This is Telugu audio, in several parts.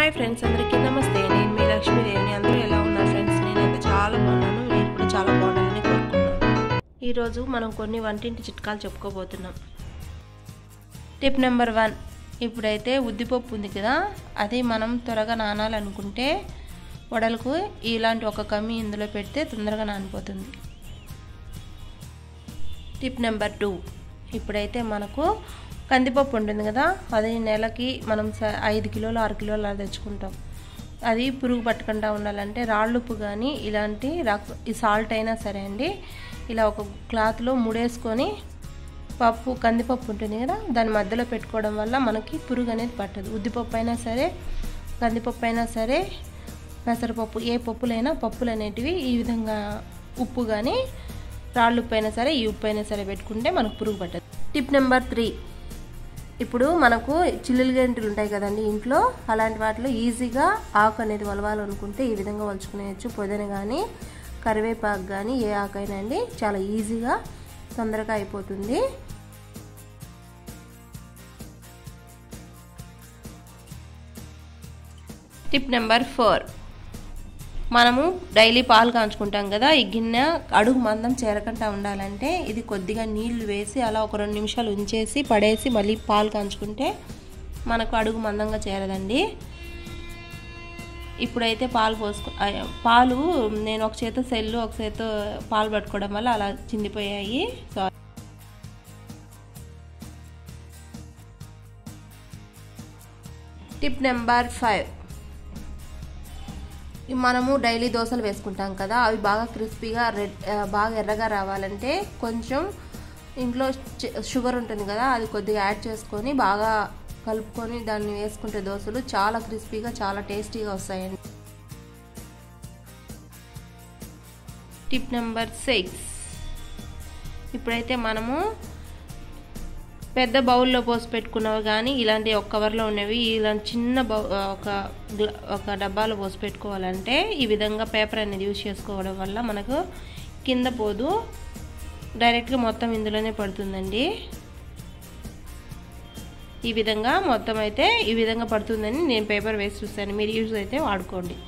హాయ్ ఫ్రెండ్స్ అందరికీ నమస్తే నేను మీ లక్ష్మీదేవిని అందరూ ఎలా ఉన్నారు ఫ్రెండ్స్ నేనైతే చాలా బాగున్నాను మీరు కూడా చాలా బాగున్నారని కోరుకుంటున్నాను ఈరోజు మనం కొన్ని వంటింటి చిట్కాలు చెప్పుకోబోతున్నాం టిప్ నెంబర్ వన్ ఇప్పుడైతే ఉద్దిపప్పు ఉంది కదా అది మనం త్వరగా నానాలనుకుంటే వడలకు ఇలాంటి ఒక కమ్మి ఇందులో పెడితే తొందరగా నానిపోతుంది టిప్ నెంబర్ టూ ఇప్పుడైతే మనకు కందిపప్పు ఉంటుంది కదా అది నెలకి మనం స- ఐదు కిలోలు ఆరు కిలోలు అలా తెచ్చుకుంటాం అది పురుగు పట్టకుండా ఉండాలంటే రాళ్ళుప్పు కానీ ఇలాంటి రక్ ఈ సాల్ట్ అయినా సరే అండి ఇలా ఒక క్లాత్లో ముడేసుకొని పప్పు కందిపప్పు ఉంటుంది కదా దాని మధ్యలో పెట్టుకోవడం వల్ల మనకి పురుగు అనేది పట్టదు ఉద్దిపప్పు అయినా సరే కందిపప్పు అయినా సరే పెసరపప్పు ఏ పప్పులైనా పప్పులు అనేటివి ఈ విధంగా ఉప్పు కానీ రాళ్ళు ఉప్పు అయినా సరే ఈ ఉప్పు అయినా సరే పెట్టుకుంటే మనకు పురుగు పట్టదు టిప్ నెంబర్ త్రీ ఇప్పుడు మనకు చిల్లులు గంటలు ఉంటాయి కదండి ఇంట్లో అలాంటి వాటిలో ఈజీగా ఆకు అనేది వలవాలనుకుంటే ఈ విధంగా వలుచుకునేయచ్చు పొదన కానీ కరివేపాకు కానీ ఏ ఆకైనా అండి చాలా ఈజీగా తొందరగా అయిపోతుంది టిప్ నెంబర్ ఫోర్ మనము డైలీ పాలు కాంచుకుంటాం కదా ఈ గిన్నె అడుగు మందం చేరకుండా ఉండాలంటే ఇది కొద్దిగా నీళ్లు వేసి అలా ఒక రెండు నిమిషాలు ఉంచేసి పడేసి మళ్ళీ పాలు కాంచుకుంటే మనకు అడుగు మందంగా చేరదండి ఇప్పుడైతే పాలు పోసుకు ఆ, పాలు నేను ఒక చేత సెల్లు ఒక చేత పాలు పట్టుకోవడం వల్ల అలా చిందిపోయాయి సారీ టిప్ నెంబర్ ఫైవ్ మనము డైలీ దోశలు వేసుకుంటాం కదా అవి బాగా క్రిస్పీగా రెడ్ బాగా ఎర్రగా రావాలంటే కొంచెం ఇంట్లో చ- షుగర్ ఉంటుంది కదా అది కొద్దిగా యాడ్ చేసుకొని బాగా కలుపుకొని దాన్ని వేసుకుంటే దోశలు చాలా క్రిస్పీగా చాలా టేస్టీగా వస్తాయండి టిప్ నెంబర్ సిక్స్ ఇప్పుడైతే మనము పెద్ద బౌల్లో పోసి పెట్టుకున్నవి కానీ ఇలాంటి ఒక కవర్లో ఉన్నవి ఇలాంటి చిన్న బౌ ఒక గ్ల- ఒక డబ్బాలో పోసి పెట్టుకోవాలంటే ఈ విధంగా పేపర్ అనేది యూజ్ చేసుకోవడం వల్ల మనకు కింద పోదు డైరెక్ట్గా మొత్తం ఇందులోనే పడుతుందండి ఈ విధంగా మొత్తం అయితే ఈ విధంగా పడుతుందని నేను పేపర్ వేసి చూస్తాను మీరు యూజ్ అయితే వాడుకోండి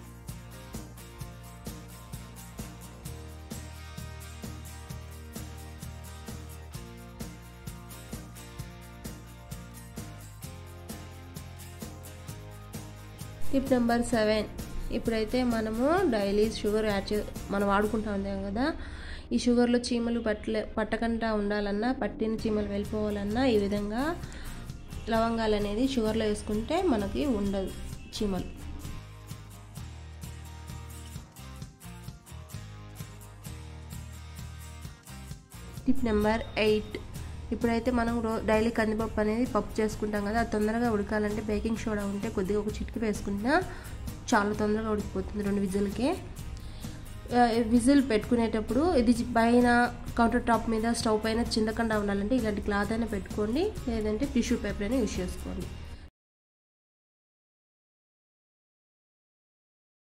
టిప్ నెంబర్ సెవెన్ ఇప్పుడైతే మనము డైలీ షుగర్ యాడ్ చే మనం వాడుకుంటా ఉంటాం కదా ఈ షుగర్లో చీమలు పట్టలే పట్టకుండా ఉండాలన్నా పట్టిన చీమలు వెళ్ళిపోవాలన్నా ఈ విధంగా లవంగాలు అనేది షుగర్లో వేసుకుంటే మనకి ఉండదు చీమలు టిప్ నెంబర్ ఎయిట్ ఇప్పుడైతే మనం రో డైలీ కందిపప్పు అనేది పప్పు చేసుకుంటాం కదా అది తొందరగా ఉడకాలంటే బేకింగ్ సోడా ఉంటే కొద్దిగా ఒక చిటికి వేసుకుంటా చాలా తొందరగా ఉడికిపోతుంది రెండు విజిల్కే ఆ, విజిల్ పెట్టుకునేటప్పుడు ఇది పైన కౌంటర్ టాప్ మీద స్టవ్ పైన చిందకుండా ఉండాలంటే ఇలాంటి క్లాత్ అయినా పెట్టుకోండి లేదంటే టిష్యూ పేపర్ అయినా యూస్ చేసుకోండి